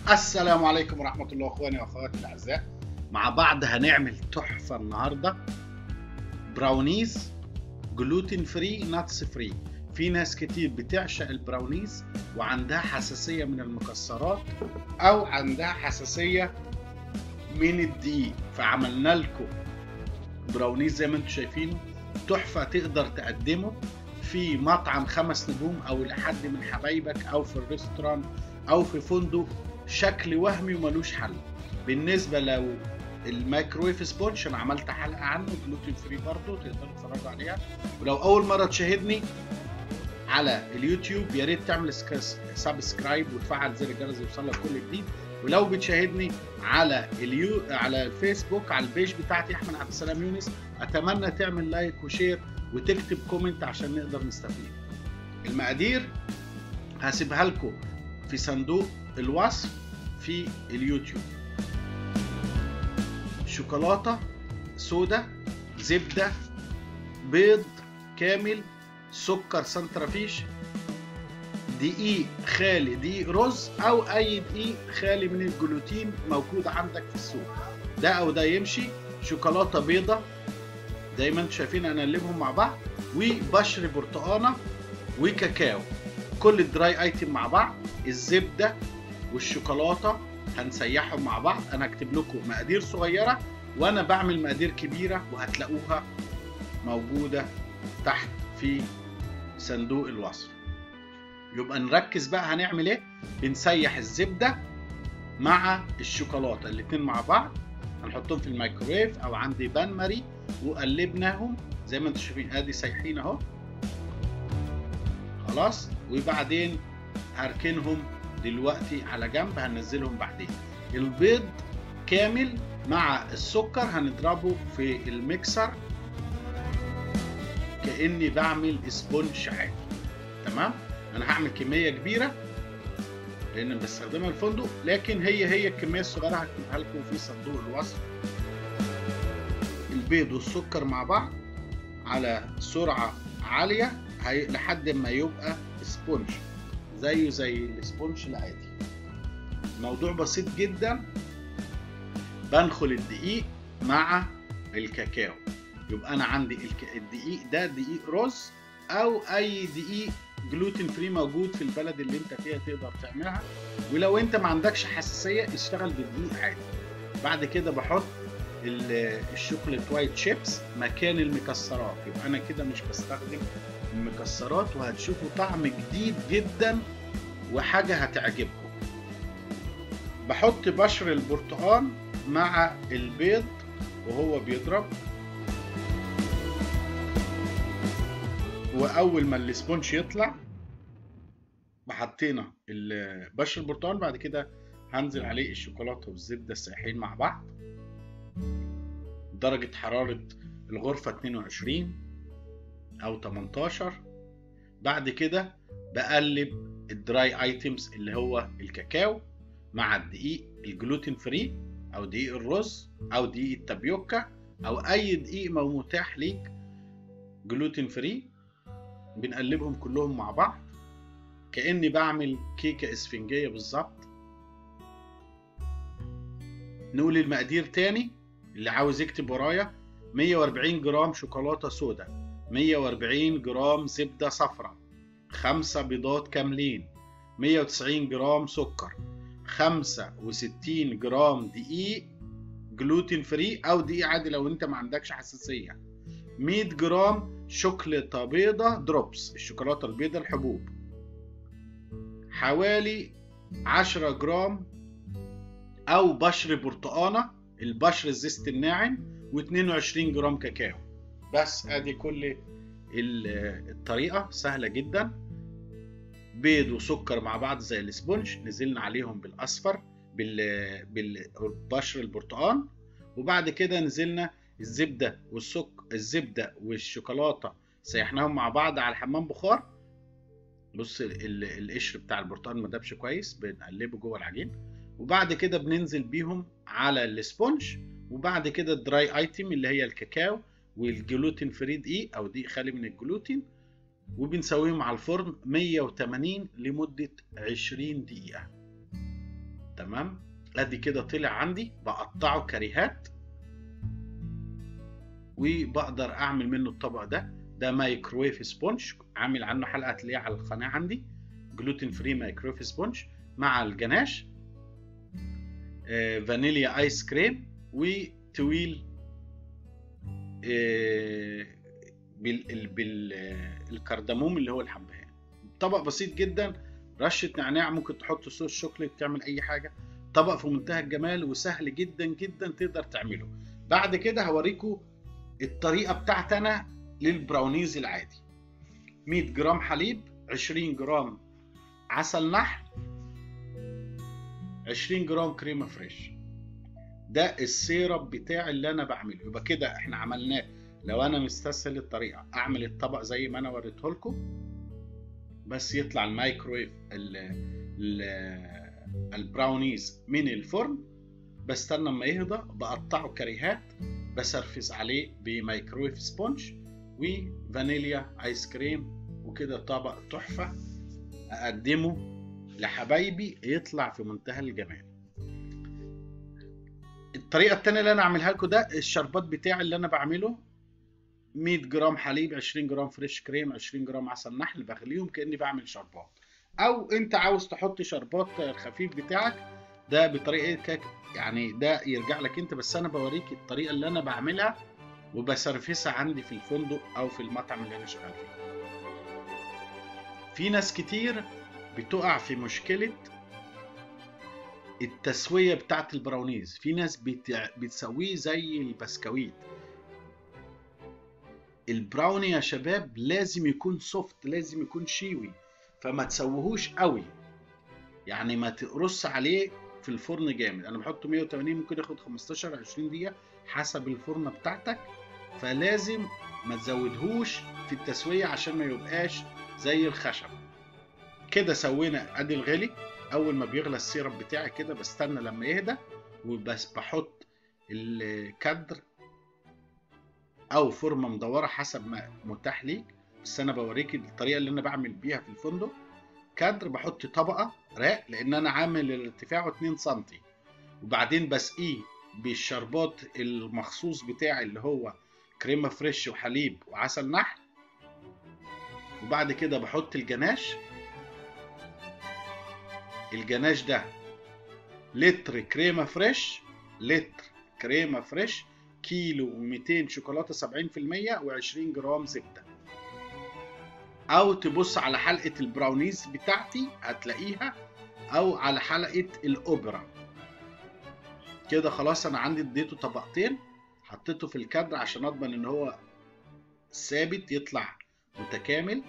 السلام عليكم ورحمة الله اخواني واخواتي الاعزاء مع بعض هنعمل تحفة النهاردة براونيز جلوتين فري ناتس فري في ناس كتير بتعشق البراونيز وعندها حساسية من المكسرات او عندها حساسية من الدقيق فعملنا لكم براونيز زي ما انتم شايفينه تحفة تقدر تقدمه في مطعم خمس نجوم او لحد من حبايبك او في الريستوران او في فندق شكل وهمي وملوش حل بالنسبه لو الميكرويف سبونج انا عملت حلقه عنه جلوتين فري برضه تقدروا تتفرجوا عليها ولو اول مره تشاهدني على اليوتيوب يا ريت تعمل سبسكرايب وتفعل زر الجرس يوصلك كل جديد ولو بتشاهدني على اليو على الفيسبوك على البيج بتاعتي احمد عبد السلام يونس اتمنى تعمل لايك وشير وتكتب كومنت عشان نقدر نستفيد المقادير هسيبها لكم في صندوق الوصف في اليوتيوب شوكولاتة سودا زبدة بيض كامل سكر سنترافيش دقيق خالي دقيق رز او اي دقيق خالي من الجلوتين موجود عندك في السوق ده او ده يمشي شوكولاتة بيضة زي ما انتم شايفين انقلبهم مع بعض وبشر برتقانة وكاكاو كل الدراي ايتم مع بعض الزبده والشوكولاته هنسيحهم مع بعض انا هكتب لكم مقادير صغيره وانا بعمل مقادير كبيره وهتلاقوها موجوده تحت في صندوق الوصف يبقى نركز بقى هنعمل ايه بنسيح الزبده مع الشوكولاته الاتنين مع بعض هنحطهم في الميكرويف او عندي بان ماري وقلبناهم زي ما انتم شايفين ادي سايحين اهو خلاص وبعدين هركنهم دلوقتي على جنب هننزلهم بعدين البيض كامل مع السكر هنضربه في الميكسر كاني بعمل اسبونج عادي تمام انا هعمل كميه كبيره لان بستخدمها الفندق لكن هي هي الكميه الصغيره هكتبها لكم في صندوق الوصف البيض والسكر مع بعض على سرعه عاليه هي... لحد ما يبقى سبونج زيه زي السبونج العادي الموضوع بسيط جدا بنخل الدقيق مع الكاكاو يبقى انا عندي الك... الدقيق ده دقيق رز او اي دقيق جلوتين فري موجود في البلد اللي انت فيها تقدر تعملها ولو انت ما عندكش حساسيه اشتغل بالدقيق عادي بعد كده بحط الشوكولات وايت شيبس مكان المكسرات يبقى انا كده مش بستخدم المكسرات وهتشوفوا طعم جديد جدا وحاجه هتعجبكم بحط بشر البرتقال مع البيض وهو بيضرب واول ما الاسبونج يطلع حطينا بشر البرتقال بعد كده هنزل عليه الشوكولاته والزبده السايحين مع بعض درجة حرارة الغرفة 22 أو 18 بعد كده بقلب الدراي ايتمز اللي هو الكاكاو مع الدقيق الجلوتين فري أو دقيق الرز أو دقيق التابيوكا أو أي دقيق متاح ليك جلوتين فري بنقلبهم كلهم مع بعض كأني بعمل كيكة اسفنجية بالظبط نقول المقادير تاني اللي عاوز يكتب ورايا 140 جرام شوكولاتة سودا 140 جرام زبدة صفراء 5 بيضات كاملين 190 جرام سكر 65 جرام دقيق جلوتين فري او دقيق عادي لو انت ما عندكش حساسية 100 جرام شوكولاتة بيضة دروبس الشوكولاتة البيضة الحبوب حوالي 10 جرام او بشر برتقانه البشر الزيت الناعم و22 جرام كاكاو بس ادي كل الطريقه سهله جدا بيض وسكر مع بعض زي الاسبونج نزلنا عليهم بالاصفر بال بالبشر البرتقال وبعد كده نزلنا الزبده والسك الزبده والشوكولاته سيحناهم مع بعض على الحمام بخار بص القشر بتاع البرتقال ما دابش كويس بنقلبه جوه العجين وبعد كده بننزل بيهم على السبونج وبعد كده الدراي ايتم اللي هي الكاكاو والجلوتين فري دقيق او دقيق خالي من الجلوتين وبنسويهم على الفرن 180 لمدة 20 دقيقة تمام ادي كده طلع عندي بقطعه كريهات وبقدر اعمل منه الطبق ده ده مايكرويف سبونج عامل عنه حلقه تلاقيها على القناه عندي جلوتين فري مايكرويف سبونج مع الجناش آه فانيليا ايس كريم وتويل آه بال بالكرداموم اللي هو الحبهان طبق بسيط جدا رشه نعناع ممكن تحط صوص شوكليت تعمل اي حاجه طبق في منتهى الجمال وسهل جدا جدا تقدر تعمله بعد كده هوريكم الطريقه بتاعتي انا للبراونيز العادي 100 جرام حليب 20 جرام عسل نحل 20 جرام كريمه فريش ده السيرب بتاعي اللي انا بعمله يبقى كده احنا عملناه لو انا مستسهل الطريقه اعمل الطبق زي ما انا وريته لكم بس يطلع الميكرويف ال ال البراونيز من الفرن بستنى اما يهدى بقطعه كريهات بسرفس عليه بميكرويف سبونج وفانيليا ايس كريم وكده طبق تحفه اقدمه لحبايبي يطلع في منتهى الجمال الطريقه التانية اللي انا اعملها لكم ده الشربات بتاعي اللي انا بعمله 100 جرام حليب 20 جرام فريش كريم 20 جرام عسل نحل بغليهم كاني بعمل شربات او انت عاوز تحط شربات الخفيف بتاعك ده بطريقه يعني ده يرجع لك انت بس انا بوريك الطريقه اللي انا بعملها وبسرفسها عندي في الفندق او في المطعم اللي انا شغال فيه في ناس كتير بتقع في مشكله التسويه بتاعت البراونيز في ناس بتع... بتسويه زي البسكويت البراوني يا شباب لازم يكون سوفت لازم يكون شيوي فما تسويهوش قوي يعني ما تقرص عليه في الفرن جامد انا بحطه 180 ممكن ياخد 15 20 دقيقه حسب الفرن بتاعتك فلازم ما تزودهوش في التسويه عشان ما يبقاش زي الخشب كده سوينا ادي الغلي اول ما بيغلى السيرب بتاعي كده بستنى لما يهدى وبس بحط الكدر او فورمه مدوره حسب ما متاح ليك بس انا بوريك الطريقه اللي انا بعمل بيها في الفندق كادر بحط طبقه راق لان انا عامل الارتفاع 2 سم وبعدين بسقيه بالشربات المخصوص بتاعي اللي هو كريمه فريش وحليب وعسل نحل وبعد كده بحط الجناش الجناش ده لتر كريمه فريش لتر كريمه فريش كيلو و200 شوكولاته 70% و20 جرام زبده او تبص على حلقه البراونيز بتاعتي هتلاقيها او على حلقه الاوبرا كده خلاص انا عندي اديته طبقتين حطيته في الكادر عشان اضمن ان هو ثابت يطلع متكامل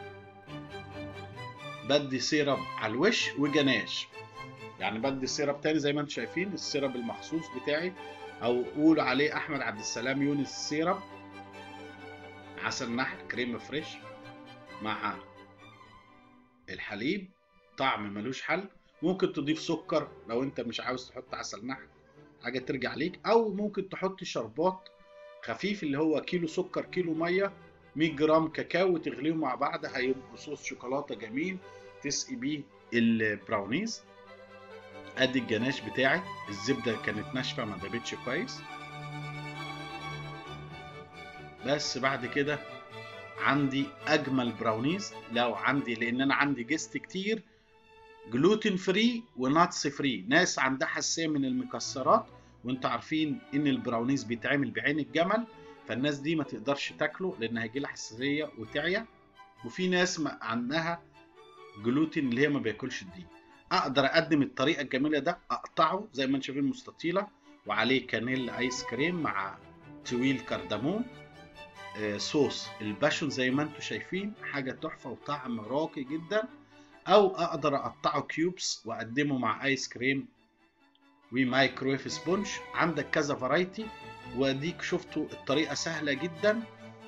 بدي سيرب على الوش وجناش يعني بدي سيرب تاني زي ما انتم شايفين السيرب المخصوص بتاعي او قولوا عليه احمد عبد السلام يونس سيرب عسل نحل كريمه فريش مع الحليب طعم ملوش حل ممكن تضيف سكر لو انت مش عاوز تحط عسل نحل حاجه ترجع ليك او ممكن تحط شربات خفيف اللي هو كيلو سكر كيلو ميه 100 جرام كاكاو وتغليهم مع بعض هيبقوا صوص شوكولاته جميل تسقي بيه البراونيز ادي الجناش بتاعي الزبده كانت ناشفه ما دابتش كويس بس بعد كده عندي اجمل براونيز لو عندي لان انا عندي جست كتير جلوتين فري وناتس فري ناس عندها حساسيه من المكسرات وانتوا عارفين ان البراونيز بيتعمل بعين الجمل فالناس دي ما تقدرش تاكله لان هيجي لها حساسيه وتعيا وفي ناس ما عندها جلوتين اللي هي ما بياكلش الدقيق اقدر اقدم الطريقه الجميله ده اقطعه زي ما انتم شايفين مستطيله وعليه كانيل ايس كريم مع تويل كردامون آه صوص الباشون زي ما انتم شايفين حاجه تحفه وطعم راقي جدا او اقدر اقطعه كيوبس واقدمه مع ايس كريم ومايكرويف سبونج عندك كذا فرايتي واديك شفتوا الطريقه سهله جدا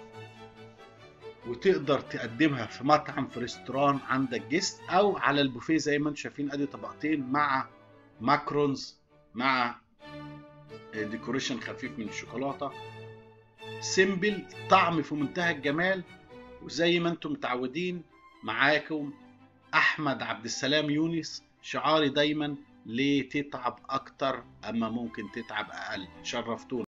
وتقدر تقدمها في مطعم في ريستوران عندك جيست او على البوفيه زي ما انتم شايفين ادي طبقتين مع ماكرونز مع ديكوريشن خفيف من الشوكولاته سيمبل طعم في منتهى الجمال وزي ما انتم متعودين معاكم احمد عبد السلام يونس شعاري دايما ليه تتعب اكتر اما ممكن تتعب اقل شرفتونا